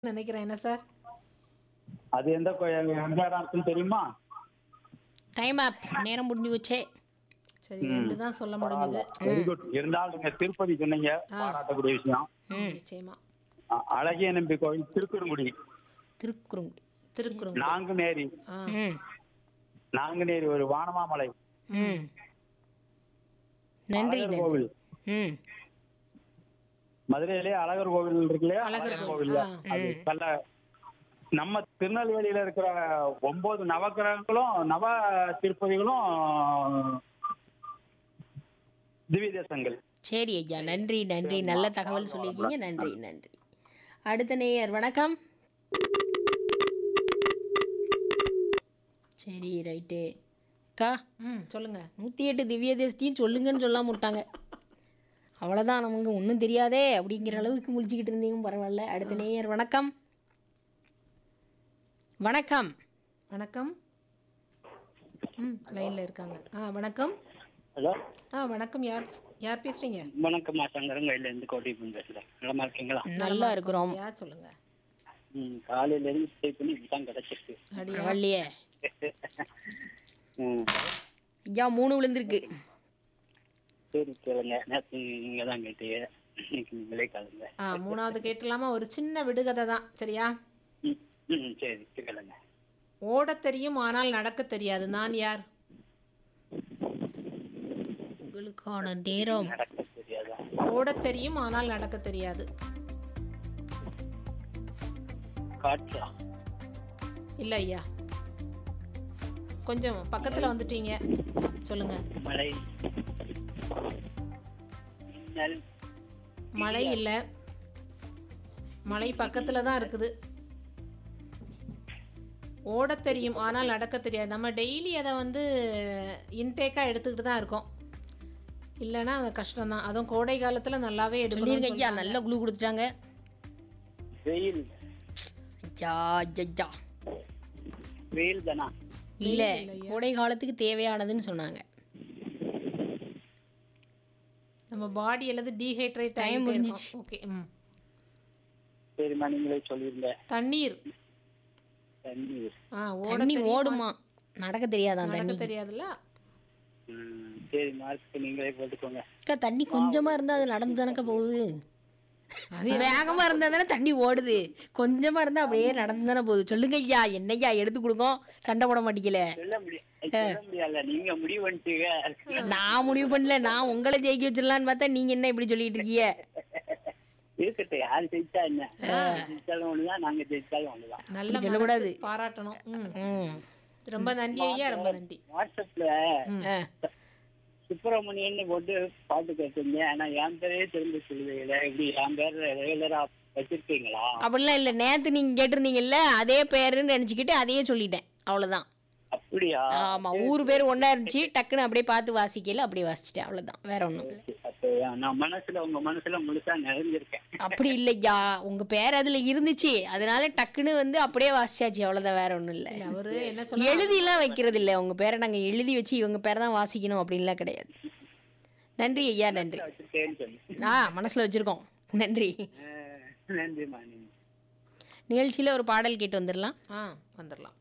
நினைக்கிறேன் என்ன சார் அது எந்த கோ- எந்த இடம் இருக்குன்னு தெரியுமா டைம் அப் நேரம் முடிஞ்சு வச்சே சரி ரெண்டு தான் சொல்ல முடிஞ்சது வெரி குட் இருந்தாலும் நீங்க திருப்பதி சொன்னீங்க பாராட்டக்கூடிய விஷயம் ம் நிச்சயமா அ- அழகிய நம்பி கோவில் திருக்குறுங்குடி திருக்குறுங்குடி திருக்குறள் நாங்குநேரி ஆ ம் நாங்குநேரி ஒரு வானமாமலை ம் நன்றி அழகர் நன்றி கோவில் ம் மதுரையிலே அழகர் கோவில் இருக்கு இல்லையா அழகர் அழகர் கோவில், கோவில் ஆ. அது நல்ல நம்ம திருநெல்வேலியில இருக்கிற ஒன்பது நவக்கிரகங்களும் நவ திருப்பதிகளும் திவ்ய தேசங்கள் சரி ஐயா நன்றி நன்றி நல்ல தகவல் சொல்லியிருக்கீங்க நன்றி நன்றி அடுத்த நேயர் வணக்கம் சரி ரைட்டு அக்கா ம் சொல்லுங்க நூற்றி எட்டு திவ்ய தேசத்தையும் சொல்லுங்கன்னு சொல்லாம விட்டாங்க அவ்வளோதான் நமக்கு ஒன்றும் தெரியாதே அப்படிங்கிற அளவுக்கு முழிச்சுக்கிட்டு இருந்தீங்க பரவாயில்ல அடுத்த நேயர் வணக்கம் வணக்கம் வணக்கம் ம் லைன்ல இருக்காங்க ஆ வணக்கம் ஹலோ ஆ வணக்கம் யார் யார் பேசுறீங்க வணக்கம்மா சங்கரங்கையில இருந்து கோட்டிப்பன் பேசுறேன் நலமா இருக்கீங்களா நல்லா இருக்கிறோம் யார் சொல்லுங்க ம் காலையில இருந்து ஸ்டே பண்ணி இப்பதான் கிடைச்சிருக்கு அடியா பரவாயில்லையே ம் ஐயா மூணு விழுந்திருக்கு சரி கேளுங்க நேற்று நீங்க தான் கேட்டீங்க இன்னைக்கு நீங்களே காலுங்க ஆ மூணாவது கேட்டலாமா ஒரு சின்ன விடுகதை தான் சரியா ம் ம் சரி கேளுங்க ஓடத் தெரியும் ஆனால் நடக்க தெரியாது நான் யார் உங்களுக்கான நேரம் நடக்க தெரியாதா ஓடத் தெரியும் ஆனால் நடக்க தெரியாது காற்றா இல்ல ஐயா கொஞ்சம் பக்கத்துல வந்துட்டீங்க சொல்லுங்க மழை மின்னல் மழை இல்ல மழை பக்கத்துல தான் இருக்குது ஓடத் தெரியும் ஆனால் நடக்க தெரியாது நம்ம டெய்லி அதை வந்து இன்டேக்காக எடுத்துக்கிட்டு தான் இருக்கோம் இல்லைன்னா அது கஷ்டம் தான் அதுவும் கோடை காலத்தில் நல்லாவே சொல்லிருங்க எடுக்கணும் ஐயா நல்ல குழு கொடுத்துட்டாங்க வெயில் ஐயா ஐயா வெயில் தானா இல்ல கோடை காலத்துக்கு தேவையானதுன்னு சொன்னாங்க நம்ம பாடி எல்லாத்தையும் டீஹைட்ரேட் Time ஆகிட்டே முடிஞ்சிச்சு. இருக்கும் ஓகே ம் சரிம்மா நீங்களே சொல்லிருங்க தண்ணீர் தண்ணீர் ஆ ஓட தண்ணி தெரியும், ஓடுமா நடக்க தெரியாதான் நடக்க தண்ணி தெரியாதுல்ல ம் சரி மார்க் நீங்களே போட்டுக்கோங்க அக்கா தண்ணி கொஞ்சமா இருந்தா அது நடந்து தானக்க போகுது வேகமா இருந்தா தானே தண்ணி ஓடுது கொஞ்சமா இருந்தா அப்படியே நடந்து தானே போகுது சொல்லுங்க ஐயா என்னய்யா எடுத்து கொடுங்க சண்டை போட மாட்டீங்கல சொல்ல முடியாது சொல்ல முடியாதுல்ல நீங்க முடிவு பண்ணிட்டீங்க நான் முடிவு பண்ணல நான் உங்களை ஜெயிக்க வச்சிடலான்னு பார்த்தா நீங்க என்ன இப்படி சொல்லிட்டு இருக்கீங்க இருக்கட்டும் யார் ஜெயிச்சா என்ன ஜெயிச்சாலும் ஒண்ணுதான் நாங்க ஜெயிச்சாலும் ஒண்ணுதான் நல்ல சொல்லக்கூடாது. மனசு, பாராட்டணும் ம் ம் ரொம்ப நன்றி ஐயா ரொம்ப நன்றி வாட்ஸ்அப்ல ஆ. சுப்பிரமணியன் போட்டு பாட்டு கேட்டீங்க ஆனா என் பேரே திரும்ப சொல்லுவீங்களே இப்படி என் பேர் ரெகுலரா வச்சிருக்கீங்களா அப்படிலாம் இல்லை நேத்து நீங்க கேட்டிருந்தீங்கல்ல அதே பேருன்னு நினைச்சுக்கிட்டு அதையே சொல்லிட்டேன் அவ்வளவுதான் அப்படியா ஆமா ஊர் பேர் ஒண்ணா இருந்துச்சு டக்குன்னு அப்படியே பார்த்து வாசிக்கல அப்படியே வாசிச்சிட்டேன் அவ்வளவுதான் வேற ஒண்ணும் அப்ப நான் மனசுல உங்க மனசுல முழுசா நிறைஞ்சிருக்கேன் அப்படி இல்லையா உங்க பேர் அதுல இருந்துச்சு அதனால டக்குன்னு வந்து அப்படியே வாசிச்சாச்சு அவ்வளவுதான் வேற ஒண்ணும் இல்ல இல்ல அவரு என்ன சொல்ல எழுதிலாம் வைக்கிறது இல்ல உங்க பேரை நாங்க எழுதி வச்சு இவங்க பேரை தான் வாசிக்கணும் அப்படின்லாம் கிடையாது நன்றி ஐயா நன்றி வச்சிருக்கேன்னு சொல்லி ஆ மனசுல வச்சிருக்கோம் நன்றி அஹ் நன்றிம்மா நீங்க நிகழ்ச்சியில ஒரு பாடல் கேட்டு வந்துடலாம் ஆ வந்துடலாம்